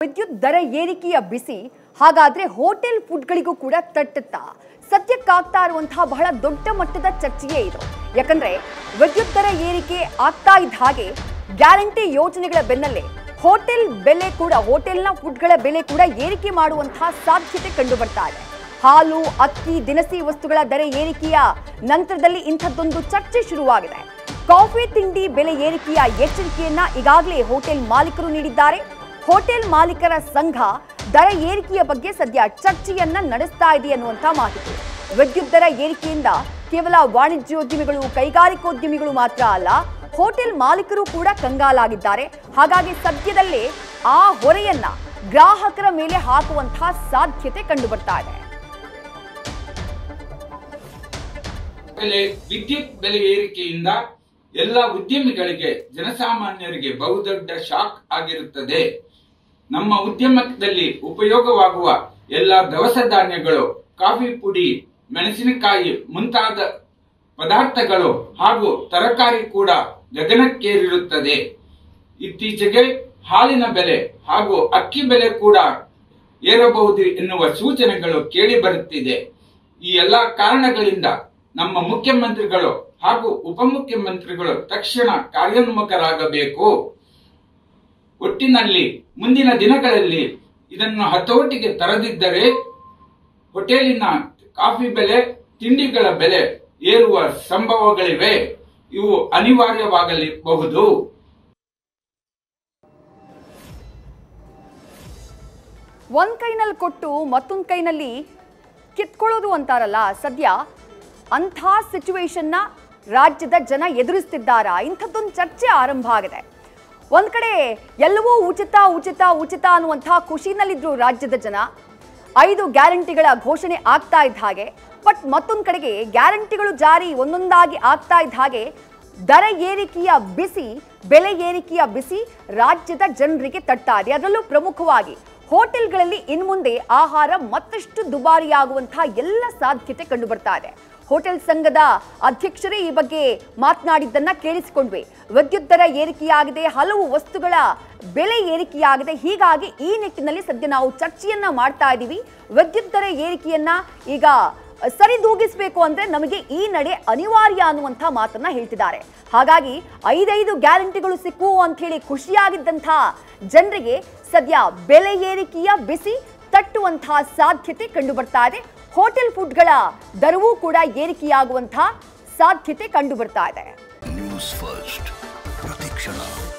ವಿದ್ಯುತ್ ದರ ಏರಿಕೆಯ ಬಿಸಿ ಹಾಗಾದ್ರೆ ಹೋಟೆಲ್ ಫುಡ್ಗಳಿಗೂ ಕೂಡ ತಟ್ಟುತ್ತಾ ಸದ್ಯಕ್ಕಾಗ್ತಾ ಇರುವಂತಹ ಬಹಳ ದೊಡ್ಡ ಮಟ್ಟದ ಚರ್ಚೆಯೇ ಇದು ಯಾಕಂದ್ರೆ ವಿದ್ಯುತ್ ದರ ಏರಿಕೆ ಆಗ್ತಾ ಇದ್ದ ಹಾಗೆ ಗ್ಯಾರಂಟಿ ಯೋಜನೆಗಳ ಬೆನ್ನಲ್ಲೇ ಹೋಟೆಲ್ ಬೆಲೆ ಕೂಡ ಹೋಟೆಲ್ನ ಫುಡ್ಗಳ ಬೆಲೆ ಕೂಡ ಏರಿಕೆ ಮಾಡುವಂತಹ ಸಾಧ್ಯತೆ ಕಂಡು ಬರ್ತಾ ಇದೆ ಹಾಲು ಅಕ್ಕಿ ದಿನಸಿ ವಸ್ತುಗಳ ದರ ಏರಿಕೆಯ ನಂತರದಲ್ಲಿ ಇಂಥದ್ದೊಂದು ಚರ್ಚೆ ಶುರುವಾಗಿದೆ ಕಾಫಿ ತಿಂಡಿ ಬೆಲೆ ಏರಿಕೆಯ ಎಚ್ಚರಿಕೆಯನ್ನ ಈಗಾಗಲೇ ಹೋಟೆಲ್ ಮಾಲೀಕರು ನೀಡಿದ್ದಾರೆ ಹೋಟೆಲ್ ಮಾಲೀಕರ ಸಂಘ ದರ ಏರಿಕೆಯ ಬಗ್ಗೆ ಸದ್ಯ ಚರ್ಚೆಯನ್ನ ನಡೆಸ್ತಾ ಇದೆ ಅನ್ನುವಂಥ ಮಾಹಿತಿ ವಿದ್ಯುತ್ ದರ ಏರಿಕೆಯಿಂದ ಕೇವಲ ವಾಣಿಜ್ಯೋದ್ಯಮಿಗಳು ಕೈಗಾರಿಕೋದ್ಯಮಿಗಳು ಮಾತ್ರ ಅಲ್ಲ ಹೋಟೆಲ್ ಮಾಲೀಕರು ಕೂಡ ಕಂಗಾಲಾಗಿದ್ದಾರೆ ಹಾಗಾಗಿ ಸದ್ಯದಲ್ಲೇ ಆ ಹೊರೆಯನ್ನ ಗ್ರಾಹಕರ ಮೇಲೆ ಹಾಕುವಂತಹ ಸಾಧ್ಯತೆ ಕಂಡು ಬರ್ತಾ ಇದೆ ಬೆಲೆ ವಿದ್ಯುತ್ ಬೆಲೆ ಏರಿಕೆಯಿಂದ ಎಲ್ಲ ಉದ್ಯಮಿಗಳಿಗೆ ಜನಸಾಮಾನ್ಯರಿಗೆ ಬಹುದೊಡ್ಡ ಶಾಕ್ ಆಗಿರುತ್ತದೆ ನಮ್ಮ ಉದ್ಯಮದಲ್ಲಿ ಉಪಯೋಗವಾಗುವ ಎಲ್ಲ ದವಸ ಧಾನ್ಯಗಳು ಕಾಫಿ ಪುಡಿ ಮೆಣಸಿನಕಾಯಿ ಮುಂತಾದ ಪದಾರ್ಥಗಳು ಹಾಗೂ ತರಕಾರಿ ಕೂಡ ಗಗನಕ್ಕೇರಿರುತ್ತದೆ ಇತ್ತೀಚೆಗೆ ಹಾಲಿನ ಬೆಲೆ ಹಾಗೂ ಅಕ್ಕಿ ಬೆಲೆ ಕೂಡ ಏರಬಹುದು ಎನ್ನುವ ಸೂಚನೆಗಳು ಕೇಳಿ ಬರುತ್ತಿದೆ ಈ ಎಲ್ಲಾ ಕಾರಣಗಳಿಂದ ನಮ್ಮ ಮುಖ್ಯಮಂತ್ರಿಗಳು ಹಾಗೂ ಉಪಮುಖ್ಯಮಂತ್ರಿಗಳು ತಕ್ಷಣ ಕಾರ್ಯೋನ್ಮುಖರಾಗಬೇಕು ಒಟ್ಟಿನಲ್ಲಿ ಮುಂದಿನ ದಿನಗಳಲ್ಲಿ ಇದನ್ನು ಹತೋಟಿಗೆ ತರದಿದ್ದರೆ ಹೋಟೆಲಿನ ಕಾಫಿ ಬೆಲೆ ತಿಂಡಿಗಳ ಬೆಲೆ ಏರುವ ಸಂಭವಗಳಿವೆ ಇವು ಅನಿವಾರ್ಯವಾಗಲಿರಬಹುದು ಒಂದ್ ಕೈನಲ್ಲಿ ಕೊಟ್ಟು ಮತ್ತೊಂದ್ ಕೈನಲ್ಲಿ ಕಿತ್ಕೊಳ್ಳೋದು ಅಂತಾರಲ್ಲ ಸದ್ಯ ಅಂಥ ಸಿಚುವೇಶನ್ನ ರಾಜ್ಯದ ಜನ ಎದುರಿಸ್ತಿದ್ದಾರಾ ಇಂಥದ್ದೊಂದು ಚರ್ಚೆ ಆರಂಭ ಆಗಿದೆ ಒಂದ್ ಕಡೆ ಎಲ್ಲವೂ ಉಚಿತ ಉಚಿತ ಉಚಿತ ಅನ್ನುವಂಥ ಖುಷಿನಲ್ಲಿದ್ರು ರಾಜ್ಯದ ಜನ ಐದು ಗ್ಯಾರಂಟಿಗಳ ಘೋಷಣೆ ಆಗ್ತಾ ಇದ್ದ ಹಾಗೆ ಬಟ್ ಮತ್ತೊಂದು ಕಡೆಗೆ ಗ್ಯಾರಂಟಿಗಳು ಜಾರಿ ಒಂದೊಂದಾಗಿ ಆಗ್ತಾ ಇದ್ದ ಹಾಗೆ ದರ ಏರಿಕೆಯ ಬಿಸಿ ಬೆಲೆ ಏರಿಕೆಯ ಬಿಸಿ ರಾಜ್ಯದ ಜನರಿಗೆ ತಟ್ತಾ ಇದೆ ಅದರಲ್ಲೂ ಪ್ರಮುಖವಾಗಿ ಹೋಟೆಲ್ಗಳಲ್ಲಿ ಇನ್ಮುಂದೆ ಆಹಾರ ಮತ್ತಷ್ಟು ದುಬಾರಿಯಾಗುವಂತಹ ಎಲ್ಲ ಸಾಧ್ಯತೆ ಕಂಡು ಬರ್ತಾ ಇದೆ ಹೋಟೆಲ್ ಸಂಘದ ಅಧ್ಯಕ್ಷರೇ ಈ ಬಗ್ಗೆ ಮಾತನಾಡಿದ್ದನ್ನ ಕೇಳಿಸಿಕೊಂಡ್ವಿ ವಿದ್ಯುತ್ ದರ ಏರಿಕೆಯಾಗಿದೆ ಹಲವು ವಸ್ತುಗಳ ಬೆಲೆ ಏರಿಕೆಯಾಗಿದೆ ಹೀಗಾಗಿ ಈ ನಿಟ್ಟಿನಲ್ಲಿ ಸದ್ಯ ನಾವು ಚರ್ಚೆಯನ್ನ ಮಾಡ್ತಾ ಇದ್ದೀವಿ ವಿದ್ಯುತ್ ದರ ಏರಿಕೆಯನ್ನ ಈಗ ಸರಿದೂಗಿಸಬೇಕು ಅಂದ್ರೆ ನಮಗೆ ಈ ನಡೆ ಅನಿವಾರ್ಯ ಅನ್ನುವಂಥ ಮಾತನ್ನ ಹೇಳ್ತಿದ್ದಾರೆ ಹಾಗಾಗಿ ಐದೈದು ಗ್ಯಾರಂಟಿಗಳು ಸಿಕ್ಕುವು ಅಂತ ಹೇಳಿ ಖುಷಿಯಾಗಿದ್ದಂಥ ಜನರಿಗೆ ಸದ್ಯ ಬೆಲೆ ಏರಿಕೆಯ ಬಿಸಿ ತಟ್ಟುವಂತಹ ಸಾಧ್ಯತೆ ಕಂಡು ಬರ್ತಾ ಇದೆ ಹೋಟೆಲ್ ಫುಡ್ಗಳ ದರವೂ ಕೂಡ ಏರಿಕೆಯಾಗುವಂತಹ ಸಾಧ್ಯತೆ ಕಂಡು ಬರ್ತಾ ಇದೆ ನ್ಯೂಸ್ ಫಸ್ಟ್ ಪ್ರತಿಕ್ಷಣ